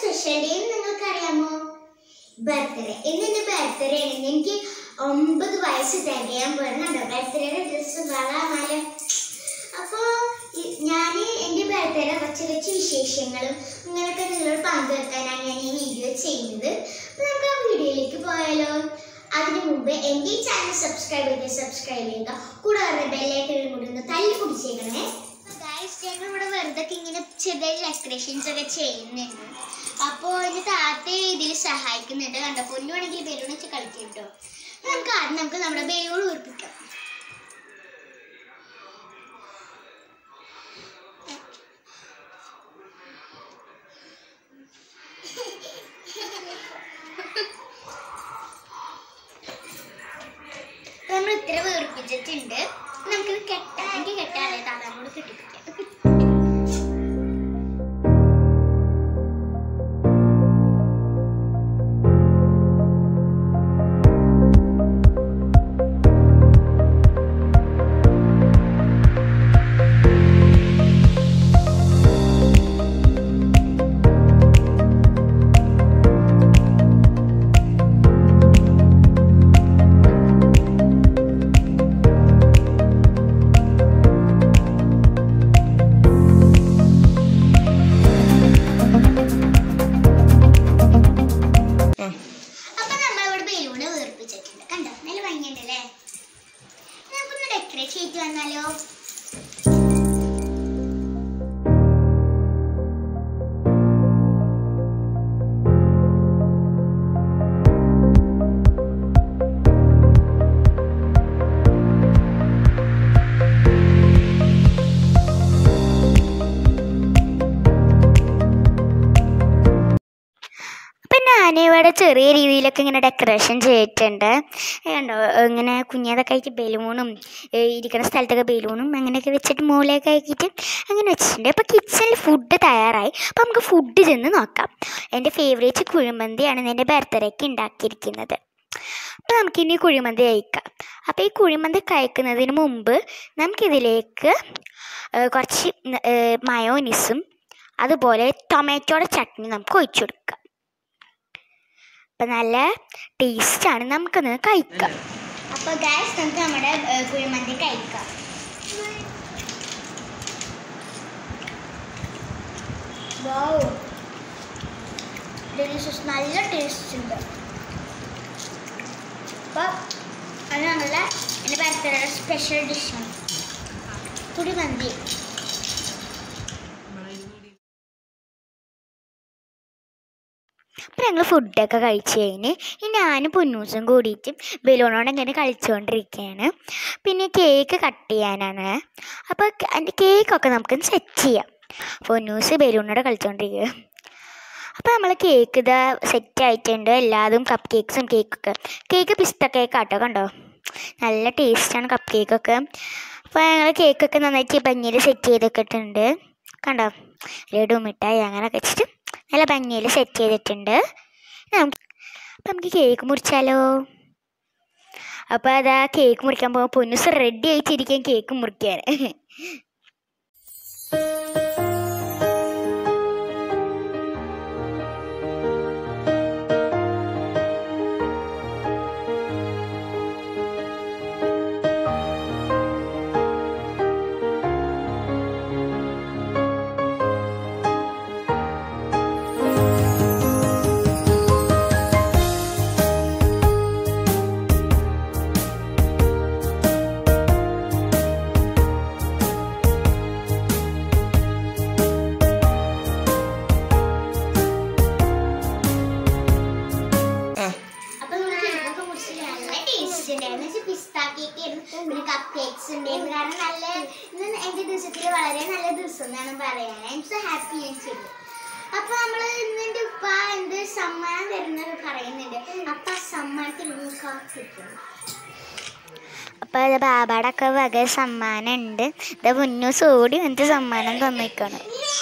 Special day നിങ്ങൾക്ക് അറിയാമോ birthday ഇന്ന് എന്റെ ബർത്ത്ഡേ ആണ് എനിക്ക് ഒമ്പത് വയസ്സ് തികയാൻ പോകുന്നുണ്ടോ ബർത്ത്ഡേയുടെ ഡ്രസ്സ് വളമാല അപ്പോ ഞാൻ എൻ്റെ ബർത്ത്ഡേ കുറച്ച് കുറച്ച് വിശേഷങ്ങളും ഇങ്ങനെയൊക്കെ നിങ്ങളോട് പങ്കുവെക്കാനാണ് ഞാൻ ഈ വീഡിയോ ചെയ്യുന്നത് അപ്പൊ നമുക്ക് ആ വീഡിയോയിലേക്ക് പോയാലോ അതിനു മുമ്പ് എൻ്റെ ഈ ചാനൽ സബ്സ്ക്രൈബ് ചെയ്ത് സബ്സ്ക്രൈബ് ചെയ്യുക കൂടാതെ ബെല്ലൈക്കനും കൂടി ഒന്ന് തല്ലി പിടിച്ചേക്കണേ ഗൈസ് ഞങ്ങൾ ഇവിടെ വെറുതെ ഇങ്ങനെ ചെറിയ ഡെക്കറേഷൻസ് ഒക്കെ ചെയ്യുന്നുണ്ട് അപ്പോൾ എൻ്റെ താത്തയെ ഇതിൽ സഹായിക്കുന്നുണ്ട് കണ്ടോ പൊന്നുവാണെങ്കിൽ ബലൂൺ വെച്ച് കളിക്കും കേട്ടോ നമുക്ക് ആദ്യം നമുക്ക് നമ്മുടെ ബലൂൺ ഉറപ്പിക്കാം നമ്മൾ ഇത്ര വീർപ്പിച്ചിട്ടുണ്ട് നമുക്കിത് കെട്ടാൻ എനിക്ക് കെട്ടാതെ താത്താനോട് കെട്ടിപ്പിക്കാം അപ്പൊ നമ്മളിവിടെ ബലൂണ് വീർപ്പിച്ചിട്ടുണ്ട് കണ്ടോ നല്ല ഭംഗിയുണ്ടല്ലേ നമുക്കൊന്ന് ഡെക്കറേറ്റ് ചെയ്തിട്ട് വന്നാലോ അപ്പം ഞാനിവിടെ ചെറിയ രീതിയിലൊക്കെ ഇങ്ങനെ ഡെക്കറേഷൻ ചെയ്തിട്ടുണ്ട് കണ്ടോ ഇങ്ങനെ കുഞ്ഞതൊക്കെ ആയിട്ട് ബലൂണും ഇരിക്കുന്ന സ്ഥലത്തൊക്കെ ബലൂണും അങ്ങനെയൊക്കെ വെച്ചിട്ട് മൂലയൊക്കെ ആക്കിയിട്ട് അങ്ങനെ വെച്ചിട്ടുണ്ട് അപ്പോൾ കിച്ചണിൽ ഫുഡ് തയ്യാറായി അപ്പോൾ നമുക്ക് ഫുഡ് ചെന്ന് നോക്കാം എൻ്റെ ഫേവറേറ്റ് കുഴിമന്തിയാണ് എൻ്റെ ബർത്ത്ഡേക്ക് ഉണ്ടാക്കിയിരിക്കുന്നത് അപ്പോൾ നമുക്കിനി കുഴിമന്തി കഴിക്കാം അപ്പോൾ ഈ കുഴിമന്തി കഴിക്കുന്നതിന് മുമ്പ് നമുക്കിതിലേക്ക് ഏഹ്, കുറച്ച് മയോനിസും അതുപോലെ ടൊമാറ്റോയുടെ ചട്നി നമുക്ക് ഒഴിച്ചു കൊടുക്കാം അപ്പം നല്ല ടേസ്റ്റാണ് നമുക്കൊന്ന് കഴിക്കാം അപ്പൊ ഗായ്സ് നമുക്ക് നമ്മുടെ ഏ, കുഴിമന്തി കഴിക്കാം വൗ ഡെലിഷ്യസ് നല്ല ടേസ്റ്റ് ഉണ്ട് അപ്പോൾ അത് നമ്മളുടെ എൻ്റെ ബർത്ത്ഡേയുടെ സ്പെഷ്യൽ ഡിഷാണ് കുഴിമന്തി അപ്പം ഞങ്ങൾ ഫുഡൊക്കെ കഴിച്ച് കഴിഞ്ഞ് ഇനി ഞാനും പൊന്നൂസും കൂടിയിട്ട് ബലൂണോട് ഇങ്ങനെ കളിച്ചുകൊണ്ടിരിക്കുകയാണ് പിന്നെ കേക്ക് കട്ട് ചെയ്യാനാണ് അപ്പോൾ അതിൻ്റെ കേക്കൊക്കെ നമുക്ക് സെറ്റ് ചെയ്യാം പൊന്നൂസ് ബലൂണോട് കളിച്ചുകൊണ്ടിരിക്കുക അപ്പോൾ നമ്മൾ കേക്ക് ഇതാ സെറ്റ് ആയിട്ടുണ്ട് എല്ലാതും കപ്പ് കേക്ക്സും കേക്കൊക്കെ കേക്ക് പിസ്ത കേക്ക് ആട്ടോ കണ്ടോ നല്ല ടേസ്റ്റാണ് കപ്പ് കേക്കൊക്കെ അപ്പോൾ ഞങ്ങൾ കേക്കൊക്കെ നന്നായിട്ട് ഭംഗിയിൽ സെറ്റ് ചെയ്തിട്ടുണ്ട് കണ്ടോ ലഡു മിഠായി അങ്ങനെയൊക്കെ വെച്ചിട്ട് നല്ല ഭംഗിയിൽ സെറ്റ് ചെയ്തിട്ടുണ്ട് ഇനി നമുക്ക് അപ്പം നമുക്ക് കേക്ക് മുറിച്ചാലോ അപ്പോൾ അതാ കേക്ക് മുറിക്കാൻ പോകുമ്പോൾ പൊന്നുസ് റെഡി ആയിട്ടിരിക്കാൻ കേക്ക് മുറിക്കാൻ അപ്പൊ നമ്മൾ കേക്കൊക്കെ മുറിച്ചിട്ട് നല്ല ടേസ്റ്റ് ഉണ്ടായിരുന്നു പിസ്ത കേക്ക് ആയിരുന്നു പിന്നെ കപ്പ് കേക്ക്സ് ഉണ്ടായിരുന്നു കാരണം നല്ല ഇന്ന് എന്റെ ദിവസത്തിൽ വളരെ നല്ല ദിവസം എന്നാണ് പറയാൻ ഐ എം സോ ഹാപ്പി ഞാൻ ചെയ്തു അപ്പൊ നമ്മള് ഇന്ന് എന്റെ ഉപ്പ എന്ത് സമ്മാനം തരുന്നത് പറയുന്നുണ്ട് അപ്പൊ ആ സമ്മാനത്തിൽ കാത്തിരിക്കുന്നു അപ്പോൾ അത് ബാബാടെ ഒക്കെ വക സമ്മാനം ഉണ്ട് ഇത് മുന്നൂസ് ഓടി വന്നിട്ട് സമ്മാനം തന്നിക്കണം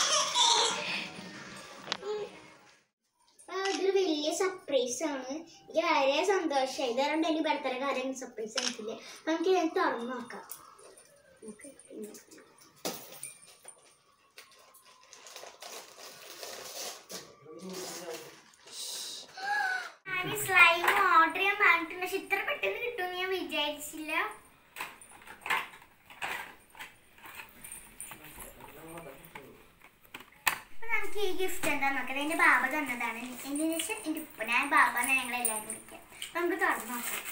ആ, ഇതൊരു വലിയ സർപ്രൈസ് ആണ് എനിക്ക് വളരെ സന്തോഷമായി ഇതുകൊണ്ട് എനിക്ക് ബർത്ത്ഡേ കാര്യം സർപ്രൈസ് എനിക്കില്ല അപ്പൊ നമുക്ക് ഇത് തുറന്നു നോക്കാം നമുക്ക് ഇങ്ങനെ. ആ ഞാൻ ഈ സ്ലൈം ഓർഡർ ചെയ്യാൻ പറഞ്ഞിട്ടുണ്ട് പക്ഷെ ഇത്ര പെട്ടെന്ന് കിട്ടുമെന്ന് ഞാൻ വിചാരിച്ചില്ല അപ്പൊ നമുക്ക് ഈ ഗിഫ്റ്റ് എന്താ നോക്കാം എന്റെ ബാബ തന്നതാണ് എന്തിനു വെച്ചാൽ എന്റെ ഉപ്പനായ ബാബ എന്ന് ഞങ്ങൾ എല്ലാവരും വിളിക്കാം അപ്പൊ നമുക്ക് തുറന്നു നോക്കാം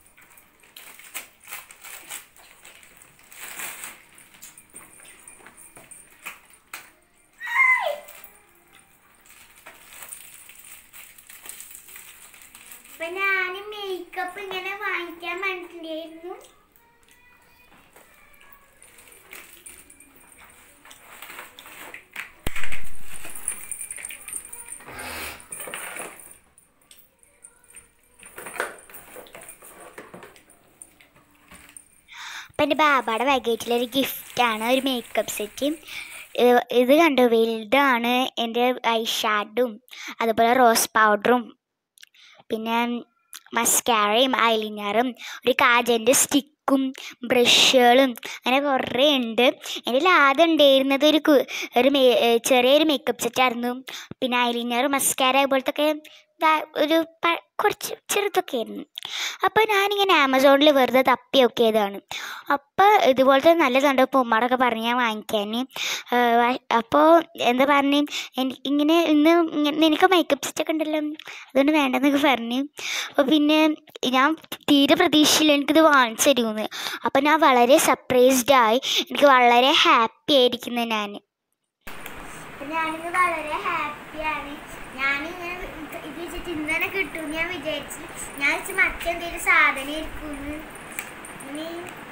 അപ്പൊ ഞാൻ മേക്കപ്പ് ഇങ്ങനെ വാങ്ങിക്കാൻ പറഞ്ഞിട്ടുണ്ടായിരുന്നു അപ്പം എൻ്റെ ബാബയുടെ പാക്കേജിലൊരു ഗിഫ്റ്റാണ് ഒരു മേക്കപ്പ് സെറ്റ് ഇത് കണ്ടു വലുതാണ് എൻ്റെ ഐ ഷാഡും അതുപോലെ റോസ് പൗഡറും പിന്നെ മസ്കാരയും ഐലിനറും ഒരു കാജൻ്റെ സ്റ്റിക്കും ബ്രഷുകളും അങ്ങനെ കുറേ ഉണ്ട് എൻ്റെ ആദ്യം ഉണ്ടായിരുന്നത് ഒരു കു- ഒരു മേ ഏ, ചെറിയൊരു മേക്കപ്പ് സെറ്റായിരുന്നു പിന്നെ ഐലിനർ മസ്കാര പോലത്തെ ഒക്കെ ദാ- ഒരു പ- കുറച്ച് ചെറുതൊക്കെ ആയിരുന്നു അപ്പോൾ ഞാനിങ്ങനെ ആമസോണിൽ വെറുതെ തപ്പി നോക്കിയതാണ് അപ്പോൾ ഇതുപോലത്തെ നല്ല കണ്ടപ്പോൾ ഉമ്മാടൊക്കെ പറഞ്ഞ് ഞാൻ വാങ്ങിക്കാൻ അപ്പോൾ എന്താ പറഞ്ഞു എനിക്ക് ഇങ്ങനെ ഇന്ന് ഇങ്ങനെ നിനക്ക് മേക്കപ്പ് സെറ്റൊക്കെ ഉണ്ടല്ലോ അതുകൊണ്ട് വേണ്ടെന്നൊക്കെ പറഞ്ഞു അപ്പോൾ പിന്നെ ഞാൻ തീരെ പ്രതീക്ഷയില്ല എനിക്കിത് വാങ്ങിച്ചു തരുമെന്ന് അപ്പോൾ ഞാൻ വളരെ സർപ്രൈസ്ഡ് ആയി എനിക്ക് വളരെ ഹാപ്പി ആയിരിക്കുന്നു ഞാൻ അപ്പൊ ഞാനിന്ന് വളരെ ഹാപ്പിയാണ് ഞാനിങ്ങനെ ഇത് ഇത് വെച്ചിട്ട് ഇന്ന് തന്നെ കിട്ടും ഞാൻ വിചാരിച്ചു ഞാൻ വെച്ച് മറ്റെന്തെങ്കിലും സാധനം ഇരിക്കുന്നു ഇനി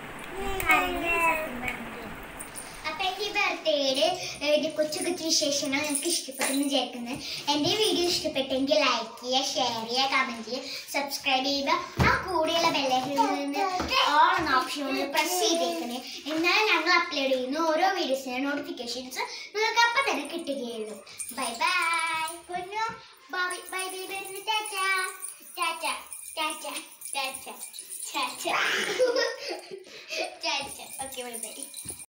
അപ്പൊ എനിക്ക് ബർത്ത്ഡേയുടെ ഒരു കൊച്ചു കൊച്ചു വിശേഷങ്ങൾ നിങ്ങൾക്ക് ഇഷ്ടപ്പെട്ടെന്ന് വിചാരിക്കുന്നത് എൻ്റെ വീഡിയോ ഇഷ്ടപ്പെട്ടെങ്കിൽ ലൈക്ക് ചെയ്യുക ഷെയർ ചെയ്യുക കമൻറ്റ് ചെയ്യുക സബ്സ്ക്രൈബ് ചെയ്യുക ആ കൂടെയുള്ള ബെല്ലൈക്കിൽ നിന്ന് ഓൾ എന്ന ഓപ്ഷൻ പ്രസ് ചെയ്തേക്കണേ എന്നാൽ ഞങ്ങൾ അപ്ലോഡ് ചെയ്യുന്ന ഓരോ വീഡിയോസിൻ്റെ നോട്ടിഫിക്കേഷൻസ് നിങ്ങൾക്ക് അപ്പം തന്നെ കിട്ടുകയുള്ളൂ ബൈ ബൈ പൊന്നു ബൈ ബൈ ബൈ വരുന്നു ടാറ്റ ടാറ്റ ടാറ്റ ടാറ്റ ടാറ്റ